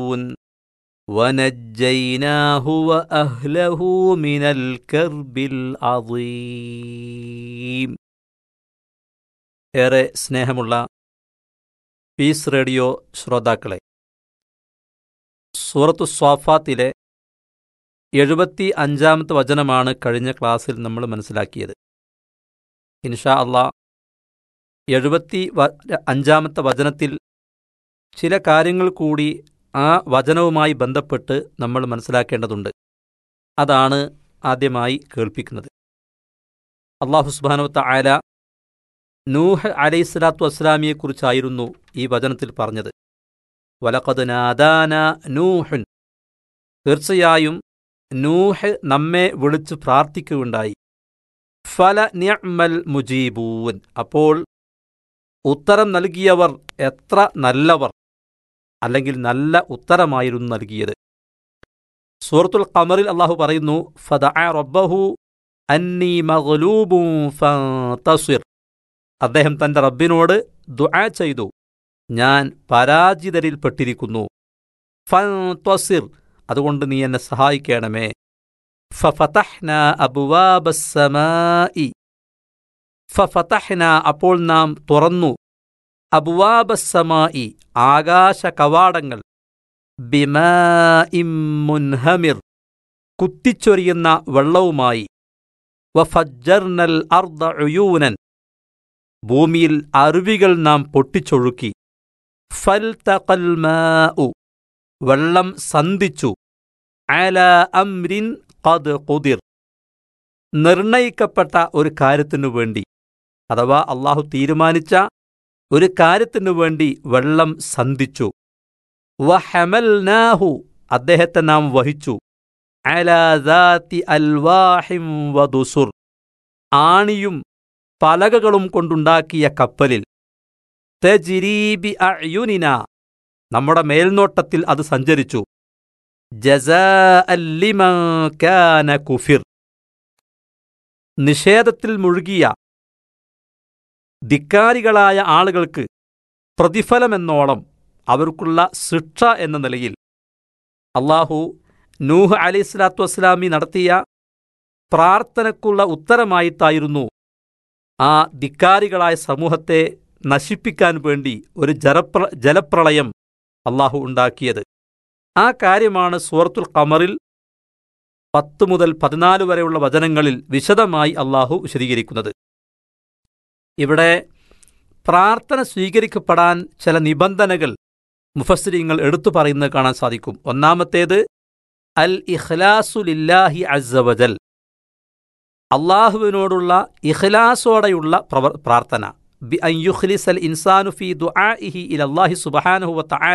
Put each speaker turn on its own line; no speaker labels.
فرعون ونجيناه واهله من الكرب العظيم ഏറെ സ്നേഹമുള്ള piece radio ശ്രോതാക്കളെ സൂറത്തു സ്വാഫാത്തിലെ എഴുപത്തി അഞ്ചാമത്തെ വചനമാണ് കഴിഞ്ഞ ക്ലാസ്സിൽ നമ്മൾ മനസ്സിലാക്കിയത് ഇൻഷാ അള്ളാ എഴുപത്തി വ അഞ്ചാമത്തെ വചനത്തിൽ ചില കാര്യങ്ങൾ കൂടി ആ വചനവുമായി ബന്ധപ്പെട്ട് നമ്മൾ മനസ്സിലാക്കേണ്ടതുണ്ട് അതാണ് ആദ്യമായി കേൾപ്പിക്കുന്നത് അള്ളാഹു സുബാനുവത്ത ആല നൂഹ് അലൈഹി സ്വലാത്തു വസ്സലാമിയെക്കുറിച്ചായിരുന്നു ഈ വചനത്തിൽ പറഞ്ഞത് വലഖദ് നാദാന നൂഹുൻ തീർച്ചയായും നൂഹ് നമ്മെ വിളിച്ച് പ്രാർത്ഥിക്കുകയുണ്ടായി ഫല നിഅ്മൽ മുജീബൂൻ അപ്പോൾ ഉത്തരം നൽകിയവർ എത്ര നല്ലവർ അല്ലെങ്കിൽ നല്ല ഉത്തരമായിരുന്നു നൽകിയത് സൂറത്തുൽ ഖമറിൽ അള്ളാഹു പറയുന്നു ഫദഅ റബ്ബഹു അന്നി മഗ്ലൂബുൻ ഫന്തസിർ അദ്ദേഹം തന്റെ റബ്ബിനോട് ദുആ ചെയ്തു ഞാൻ പരാജിതരിൽപ്പെട്ടിരിക്കുന്നു ഫന്തസിർ അതുകൊണ്ട് നീ എന്നെ സഹായിക്കണമേ ഫഫതഹ്ന അബുവാബസ്സമായി ഫഫതഹ്ന അപ്പോൾ നാം തുറന്നു അബുവാബസ്സമായി ആകാശ കവാടങ്ങൾ ബിമുൻഹമിർ കുത്തിച്ചൊരിയുന്ന വെള്ളവുമായി വഫജ്ജർനൽ അർദ ഉയൂനൻ ഭൂമിയിൽ അരുവികൾ നാം പൊട്ടിച്ചൊഴുക്കി ഫൽ തകൽമാഉ വെള്ളം സന്ധിച്ചു അല അംരിൻ ഖദ് ഖുദിർ നിർണയിക്കപ്പെട്ട ഒരു കാര്യത്തിനു വേണ്ടി അഥവാ അള്ളാഹു തീരുമാനിച്ച ഒരു കാര്യത്തിനു വേണ്ടി വെള്ളം സന്ധിച്ചു വഹമൽനാഹു അദ്ദേഹത്തെ നാം വഹിച്ചു അലാദാത്തി അൽവാഹിം വദുസുർ ആണിയും പലകകളും കൊണ്ടുണ്ടാക്കിയ കപ്പലിൽ തജിരീബി അയുനിന നമ്മുടെ മേൽനോട്ടത്തിൽ അത് സഞ്ചരിച്ചു ജസാഅല്ലിമൻ കുഫിർ നിഷേധത്തിൽ മുഴുകിയ ധിക്കാരികളായ ആളുകൾക്ക് പ്രതിഫലമെന്നോളം അവർക്കുള്ള ശിക്ഷ എന്ന നിലയിൽ അള്ളാഹു നൂഹ് അലൈഹി സ്വലാത്തു വസ്സലാമി നടത്തിയ പ്രാർത്ഥനയ്ക്കുള്ള ഉത്തരമായിട്ടായിരുന്നു ആ ധിക്കാരികളായ സമൂഹത്തെ നശിപ്പിക്കാൻ വേണ്ടി ഒരു ജലപ്ര ജലപ്രളയം അള്ളാഹു ഉണ്ടാക്കിയത് ആ കാര്യമാണ് സൂറത്തുൽ ഖമറിൽ പത്ത് മുതൽ പതിനാല് വരെയുള്ള വചനങ്ങളിൽ വിശദമായി അള്ളാഹു വിശദീകരിക്കുന്നത് ഇവിടെ പ്രാർത്ഥന സ്വീകരിക്കപ്പെടാൻ ചില നിബന്ധനകൾ മുഫസ്സിരിങ്ങൾ എടുത്തു പറയുന്നത് കാണാൻ സാധിക്കും ഒന്നാമത്തേത് അൽ ഇഖ്ലാസുലില്ലാഹി അസവജൽ അള്ളാഹുവിനോടുള്ള ഇഖ്ലാസോടെയുള്ള പ്രവർ പ്രാർത്ഥന ബി അൻ യുഖ്ലിസൽ ഇൻസാനു ഫി ദുആഇഹി ഇലല്ലാഹി സുബ്ഹാനഹു വ തആല